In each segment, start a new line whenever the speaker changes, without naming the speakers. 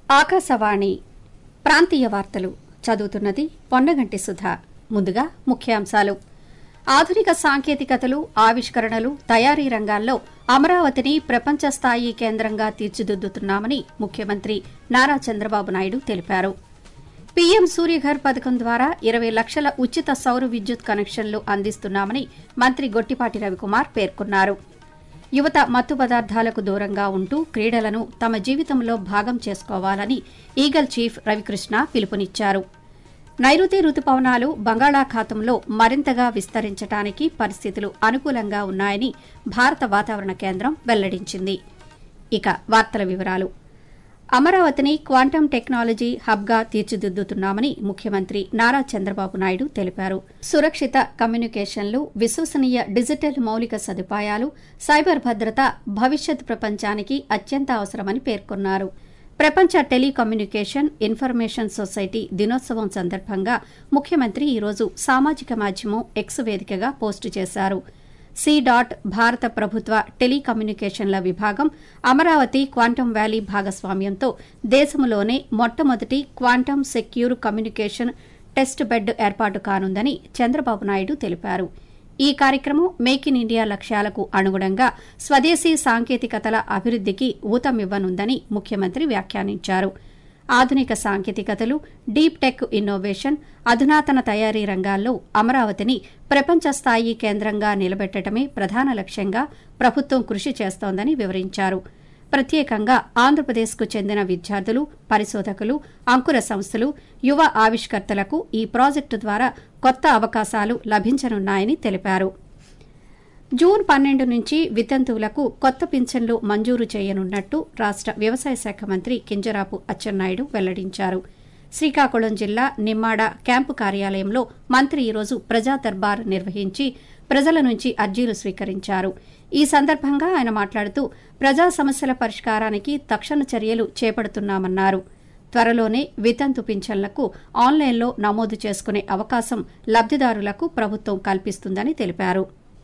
ఆకాశవాణి ప్రాంతీయ వార్తలు చదువుతున్నది పొన్నగంటి సుధ ముందుగా ముఖ్యాంశాలు ఆధునిక సాంకేతికతలు ఆవిష్కరణలు తయారీ రంగాల్లో అమరావతిని ప్రపంచ స్థాయి కేంద్రంగా తీర్చిదిద్దుతున్నామని ముఖ్యమంత్రి నారా చంద్రబాబు నాయుడు తెలిపారు పీఎం సూర్యఘర్ పథకం ద్వారా ఇరవై లక్షల ఉచిత సౌర విద్యుత్ కనెక్షన్లు అందిస్తున్నామని మంత్రి గొట్టిపాటి రవికుమార్ పేర్కొన్నారు యువత మత్తు పదార్థాలకు దూరంగా ఉంటూ క్రీడలను తమ జీవితంలో భాగం చేసుకోవాలని ఈగల్ చీఫ్ రవికృష్ణ పిలుపునిచ్చారు నైరుతి రుతుపవనాలు బంగాళాఖాతంలో మరింతగా విస్తరించడానికి పరిస్థితులు అనుకూలంగా ఉన్నాయని భారత వాతావరణ కేంద్రం వెల్లడించింది ఇక వార్తల వివరాలు అమరావతిని క్వాంటం టెక్నాలజీ హబ్గా తీర్చిదిద్దుతున్నామని ముఖ్యమంత్రి నారా చంద్రబాబు నాయుడు తెలిపారు సురక్షిత కమ్యూనికేషన్లు విశ్వసనీయ డిజిటల్ మౌలిక సదుపాయాలు సైబర్ భద్రత భవిష్యత్ ప్రపంచానికి అత్యంత అవసరమని పేర్కొన్నారు ప్రపంచ టెలికమ్యూనికేషన్ ఇన్ఫర్మేషన్ సొసైటీ దినోత్సవం సందర్భంగా ముఖ్యమంత్రి ఈరోజు సామాజిక మాధ్యమం ఎక్స్ వేదికగా పోస్టు చేశారు సి డాట్ భారత ప్రభుత్వ టెలికమ్యూనికేషన్ల విభాగం అమరావతి క్వాంటం వ్యాలీ భాగస్వామ్యంతో దేశంలోనే మొట్టమొదటి quantum secure communication test bed ఏర్పాటు కానుందని చంద్రబాబు నాయుడు తెలిపారు ఈ కార్యక్రమం మేక్ ఇన్ ఇండియా లక్ష్యాలకు అనుగుణంగా స్వదేశీ సాంకేతికతల అభివృద్దికి ఊతమివ్వనుందని ముఖ్యమంత్రి వ్యాఖ్యానించారు ఆధునిక సాంకేతికతలు డీప్ టెక్ ఇన్నోవేషన్ అధునాతన తయారీ రంగాల్లో అమరావతిని ప్రపంచ స్థాయి కేంద్రంగా నిలబెట్టడమే ప్రధాన లక్ష్యంగా ప్రభుత్వం కృషి చేస్తోందని వివరించారు ప్రత్యేకంగా ఆంధ్రప్రదేశ్కు చెందిన విద్యార్థులు పరిశోధకులు అంకుర సంస్థలు యువ ఆవిష్కర్తలకు ఈ ప్రాజెక్టు ద్వారా కొత్త అవకాశాలు లభించనున్నాయని తెలిపారు జూన్ పన్నెండు నుంచి వితంతువులకు కొత్త పింఛన్లు మంజూరు చేయనున్నట్టు రాష్ట వ్యవసాయ శాఖ మంత్రి కింజరాపు అచ్చెన్నాయుడు వెల్లడించారు శ్రీకాకుళం జిల్లా నిమ్మాడ క్యాంపు కార్యాలయంలో మంత్రి ఈరోజు ప్రజా దర్బార్ నిర్వహించి ప్రజల నుంచి అర్జీలు స్వీకరించారు ఈ సందర్భంగా ఆయన మాట్లాడుతూ ప్రజా సమస్యల పరిష్కారానికి తక్షణ చర్యలు చేపడుతున్నామన్నారు త్వరలోనే వితంతు పింఛన్లకు ఆన్లైన్లో నమోదు చేసుకునే అవకాశం లబ్దిదారులకు ప్రభుత్వం కల్పిస్తుందని తెలిపారు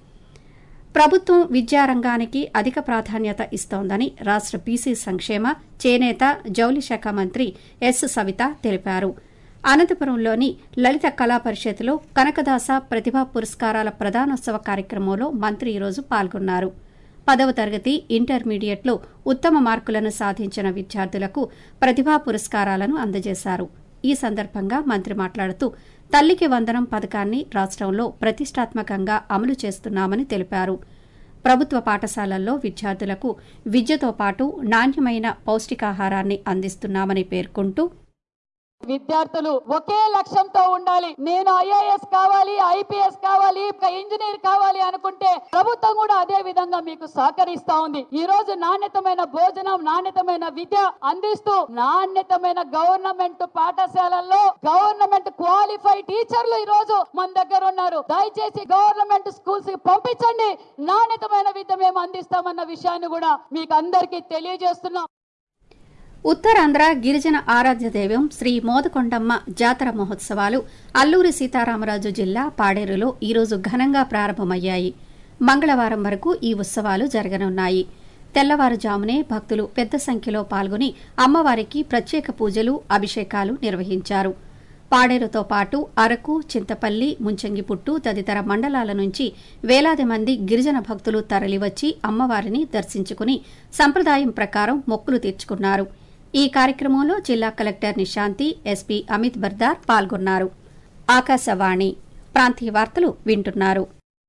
ప్రభుత్వం విద్యారంగానికి అధిక ప్రాధాన్యత ఇస్తోందని రాష్ట బీసీ సంక్షేమ చేనేత జౌలి శాఖ మంత్రి ఎస్ సవిత తెలిపారు అనంతపురంలోని లలిత కళా పరిషత్లో కనకదాస ప్రతిభా పురస్కారాల ప్రదానోత్సవ కార్యక్రమంలో మంత్రి ఈరోజు పాల్గొన్నారు పదవ తరగతి ఇంటర్మీడియట్లో ఉత్తమ మార్కులను సాధించిన విద్యార్థులకు ప్రతిభా పురస్కారాలను అందజేశారు ఈ సందర్భంగా మంత్రి మాట్లాడుతూ తల్లికి వందనం పథకాన్ని రాష్ట్రంలో ప్రతిష్టాత్మకంగా అమలు చేస్తున్నామని తెలిపారు ప్రభుత్వ పాఠశాలల్లో విద్యార్థులకు విద్యతో పాటు నాణ్యమైన పౌష్టికాహారాన్ని అందిస్తున్నామని పేర్కొంటూ
విద్యార్థులు ఒకే లక్ష్యంతో ఉండాలి నేను ఐఏఎస్ కావాలి ఐపీఎస్ కావాలి ఒక ఇంజనీర్ కావాలి అనుకుంటే ప్రభుత్వం కూడా అదే విధంగా మీకు సహకరిస్తా ఉంది ఈ రోజు నాణ్యతమైన భోజనం నాణ్యతమైన విద్య అందిస్తూ నాణ్యతమైన గవర్నమెంట్ పాఠశాలల్లో గవర్నమెంట్ క్వాలిఫైడ్ టీచర్లు ఈ రోజు మన దగ్గర ఉన్నారు దయచేసి గవర్నమెంట్ స్కూల్స్ కి పంపించండి నాణ్యతమైన విద్య మేము అందిస్తామన్న విషయాన్ని కూడా మీకు అందరికీ తెలియజేస్తున్నాం
ఉత్తరాంధ్ర గిరిజన ఆరాధ్య దైవం శ్రీ మోదకొండమ్మ జాతర మహోత్సవాలు అల్లూరి సీతారామరాజు జిల్లా పాడేరులో ఈరోజు ఘనంగా ప్రారంభమయ్యాయి మంగళవారం వరకు ఈ ఉత్సవాలు జరగనున్నాయి తెల్లవారుజామునే భక్తులు పెద్ద సంఖ్యలో పాల్గొని అమ్మవారికి ప్రత్యేక పూజలు అభిషేకాలు నిర్వహించారు పాడేరుతో పాటు అరకు చింతపల్లి ముంచంగిపుట్టు తదితర మండలాల నుంచి వేలాది మంది గిరిజన భక్తులు తరలివచ్చి అమ్మవారిని దర్శించుకుని సంప్రదాయం ప్రకారం మొక్కులు తీర్చుకున్నారు ఈ కార్యక్రమంలో జిల్లా కలెక్టర్ నిశాంతి ఎస్పీ అమిత్ బర్దార్ పాల్గొన్నారు ఆకాశవాణి ప్రాంతీయ వార్తలు వింటున్నారు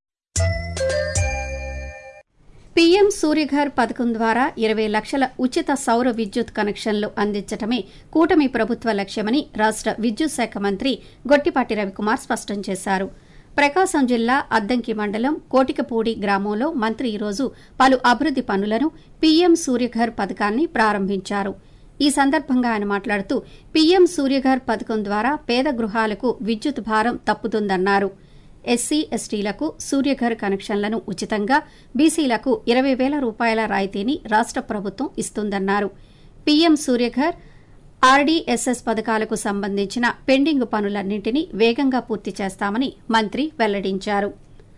పీఎం సూర్యఘర్ పథకం ద్వారా ఇరవై లక్షల ఉచిత సౌర విద్యుత్ కనెక్షన్లు అందించటమే కూటమి ప్రభుత్వ లక్ష్యమని రాష్ట విద్యుత్ శాఖ మంత్రి గొట్టిపాటి రవికుమార్ స్పష్టం చేశారు ప్రకాశం జిల్లా అద్దంకి మండలం కోటికపూడి గ్రామంలో మంత్రి ఈరోజు పలు అభివృద్ది పనులను పీఎం సూర్యఘర్ పథకాన్ని ప్రారంభించారు ఈ సందర్భంగా ఆయన మాట్లాడుతూ పీఎం సూర్యఘర్ పథకం ద్వారా పేద గృహాలకు విద్యుత్ భారం తప్పుతుందన్నారు ఎస్సీ ఎస్టీలకు సూర్యఘర్ కనెక్షన్లను ఉచితంగా బీసీలకు ఇరవై వేల రూపాయల రాయితీని రాష్ట ప్రభుత్వం ఇస్తుందన్నారు పీఎం సూర్యఘర్ ఆర్డీఎస్ఎస్ పథకాలకు సంబంధించిన పెండింగ్ పనులన్నింటినీ వేగంగా పూర్తి చేస్తామని మంత్రి వెల్లడించారు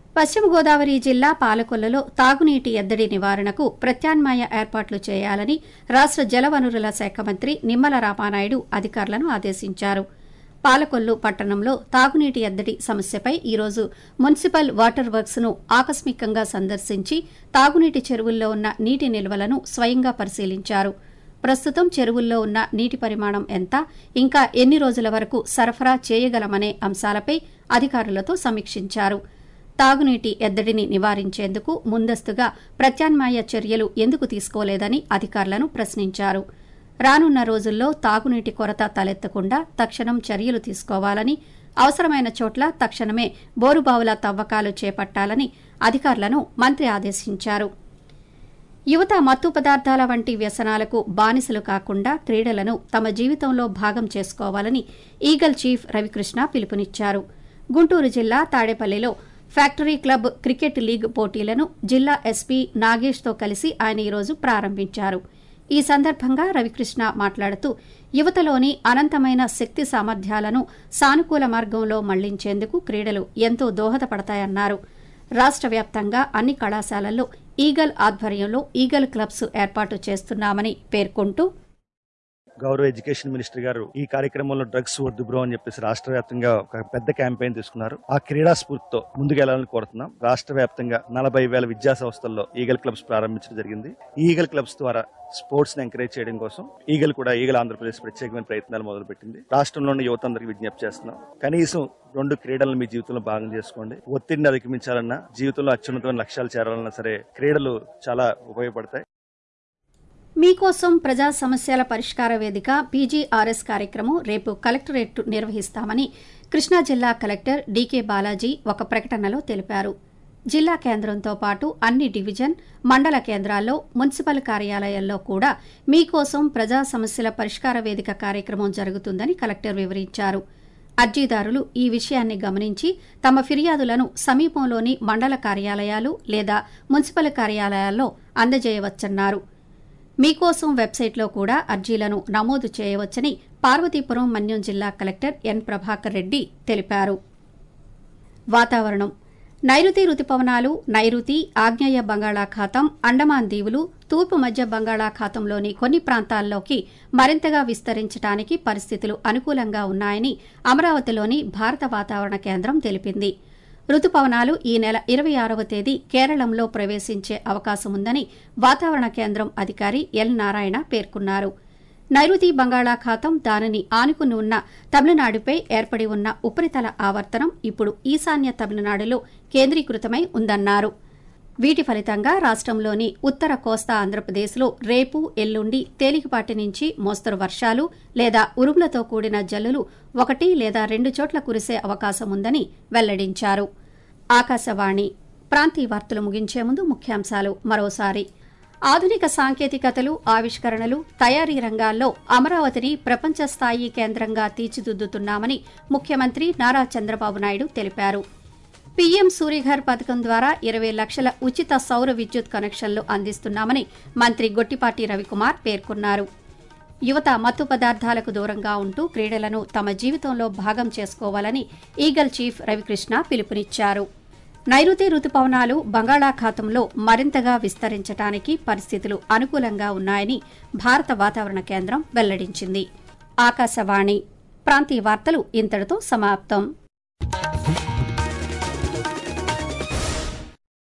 పశ్చిమ గోదావరి జిల్లా పాలకొల్లులో తాగునీటి ఎద్దడి నివారణకు ప్రత్యామ్నాయ ఏర్పాట్లు చేయాలని రాష్ట జలవనరుల శాఖ మంత్రి నిమ్మల రామానాయుడు అధికారులను ఆదేశించారు పాలకొల్లు పట్టణంలో తాగునీటి ఎద్దడి సమస్యపై ఈరోజు మున్సిపల్ వాటర్ వర్క్స్ ను ఆకస్మికంగా సందర్శించి తాగునీటి చెరువుల్లో ఉన్న నీటి నిల్వలను స్వయంగా పరిశీలించారు ప్రస్తుతం చెరువుల్లో ఉన్న నీటి పరిమాణం ఎంత ఇంకా ఎన్ని రోజుల వరకు సరఫరా చేయగలమనే అంశాలపై అధికారులతో సమీక్షించారు తాగునీటి ఎద్దడిని నివారించేందుకు ముందస్తుగా ప్రత్యామ్నాయ చర్యలు ఎందుకు తీసుకోలేదని అధికారులను ప్రశ్నించారు రానున్న రోజుల్లో తాగునీటి కొరత తలెత్తకుండా తక్షణం చర్యలు తీసుకోవాలని అవసరమైన చోట్ల తక్షణమే బోరుబావుల తవ్వకాలు చేపట్టాలని అధికారులను మంత్రి ఆదేశించారు యువత మత్తు పదార్థాల వంటి వ్యసనాలకు బానిసలు కాకుండా క్రీడలను తమ జీవితంలో భాగం చేసుకోవాలని ఈగల్ చీఫ్ రవికృష్ణ పిలుపునిచ్చారు గుంటూరు జిల్లా తాడేపల్లిలో ఫ్యాక్టరీ క్లబ్ క్రికెట్ లీగ్ పోటీలను జిల్లా ఎస్పీ నాగేష్తో కలిసి ఆయన ఈరోజు ప్రారంభించారు ఈ సందర్భంగా రవికృష్ణ మాట్లాడుతూ యువతలోని అనంతమైన శక్తి సామర్థ్యాలను సానుకూల మార్గంలో మళ్లించేందుకు క్రీడలు ఎంతో దోహదపడతాయన్నారు రాష్ట వ్యాప్తంగా అన్ని కళాశాలల్లో ఈగల్ ఆధ్వర్యంలో ఈగల్ క్లబ్స్ ఏర్పాటు చేస్తున్నామని పేర్కొంటూ
గౌరవ ఎడ్యుకేషన్ మినిస్టర్ గారు ఈ కార్యక్రమంలో డ్రగ్స్ వద్దు బ్రో అని చెప్పేసి రాష్ట్ర వ్యాప్తంగా ఒక పెద్ద క్యాంపెయిన్ తీసుకున్నారు ఆ క్రీడా స్ఫూర్తితో ముందుకెళ్లాలని కోరుతున్నాం రాష్ట్ర వ్యాప్తంగా నలభై వేల విద్యా సంస్థల్లో ఈగల్ క్లబ్స్ ప్రారంభించడం జరిగింది ఈ ఈగల్ క్లబ్స్ ద్వారా స్పోర్ట్స్ ని ఎంకరేజ్ చేయడం కోసం ఈగల్ కూడా ఈగల్ ఆంధ్రప్రదేశ్ ప్రత్యేకమైన ప్రయత్నాలు మొదలుపెట్టింది రాష్ట్రంలో ఉన్న యువత అందరికి విజ్ఞప్తి చేస్తున్నాం కనీసం రెండు క్రీడలను మీ జీవితంలో భాగం చేసుకోండి ఒత్తిడిని అధిగమించాలన్నా జీవితంలో అత్యున్నతమైన లక్ష్యాలు చేరాలన్నా సరే క్రీడలు చాలా ఉపయోగపడతాయి
మీకోసం ప్రజా సమస్యల పరిష్కార వేదిక పీజీఆర్ఎస్ కార్యక్రమం రేపు కలెక్టరేట్ నిర్వహిస్తామని కృష్ణా జిల్లా కలెక్టర్ డీకే బాలాజీ ఒక ప్రకటనలో తెలిపారు జిల్లా కేంద్రంతో పాటు అన్ని డివిజన్ మండల కేంద్రాల్లో మున్సిపల్ కార్యాలయాల్లో కూడా మీకోసం ప్రజా సమస్యల పరిష్కార వేదిక కార్యక్రమం జరుగుతుందని కలెక్టర్ వివరించారు అర్జీదారులు ఈ విషయాన్ని గమనించి తమ ఫిర్యాదులను సమీపంలోని మండల కార్యాలయాలు లేదా మున్సిపల్ కార్యాలయాల్లో అందజేయవచ్చన్నారు మీకోసం వెబ్సైట్లో కూడా అర్జీలను నమోదు చేయవచ్చని పార్వతీపురం మన్యం జిల్లా కలెక్టర్ ఎన్ ప్రభాకర్ రెడ్డి తెలిపారు వాతావరణం నైరుతి రుతుపవనాలు నైరుతి ఆగ్నేయ బంగాళాఖాతం అండమాన్ దీవులు తూర్పు మధ్య బంగాళాఖాతంలోని కొన్ని ప్రాంతాల్లోకి మరింతగా విస్తరించడానికి పరిస్థితులు అనుకూలంగా ఉన్నాయని అమరావతిలోని భారత వాతావరణ కేంద్రం తెలిపింది రుతుపవనాలు ఈ నెల ఇరవై ఆరవ తేదీ కేరళంలో ప్రవేశించే అవకాశం ఉందని వాతావరణ కేంద్రం అధికారి ఎల్ నారాయణ పేర్కొన్నారు నైరుతి బంగాళాఖాతం దానిని ఆనుకుని ఉన్న తమిళనాడుపై ఏర్పడి ఉన్న ఉపరితల ఆవర్తనం ఇప్పుడు ఈశాన్య తమిళనాడులో కేంద్రీకృతమై ఉందన్నారు వీటి ఫలితంగా రాష్టంలోని ఉత్తర కోస్తా ఆంధ్రప్రదేశ్లో రేపు ఎల్లుండి తేలికపాటి నుంచి మోస్తరు వర్షాలు లేదా ఉరుములతో కూడిన జల్లులు ఒకటి లేదా రెండు చోట్ల కురిసే అవకాశం ఉందని వెల్లడించారు ఆకాశవాణి ప్రాంతీయ వార్తలు ముగించే ముందు ముఖ్యాంశాలు మరోసారి ఆధునిక సాంకేతికతలు ఆవిష్కరణలు తయారీ రంగాల్లో అమరావతిని ప్రపంచ స్థాయి కేంద్రంగా తీర్చిదిద్దుతున్నామని ముఖ్యమంత్రి నారా చంద్రబాబు నాయుడు తెలిపారు పీఎం సూర్యఘర్ పథకం ద్వారా ఇరవై లక్షల ఉచిత సౌర విద్యుత్ కనెక్షన్లు అందిస్తున్నామని మంత్రి గొట్టిపాటి రవికుమార్ పేర్కొన్నారు యువత మత్తు పదార్థాలకు దూరంగా ఉంటూ క్రీడలను తమ జీవితంలో భాగం చేసుకోవాలని ఈగల్ చీఫ్ రవికృష్ణ పిలుపునిచ్చారు నైరుతి రుతుపవనాలు బంగాళాఖాతంలో మరింతగా విస్తరించడానికి పరిస్థితులు అనుకూలంగా ఉన్నాయని భారత వాతావరణ కేంద్రం వెల్లడించింది ఆకాశవాణి ప్రాంతీయ వార్తలు ఇంతటితో సమాప్తం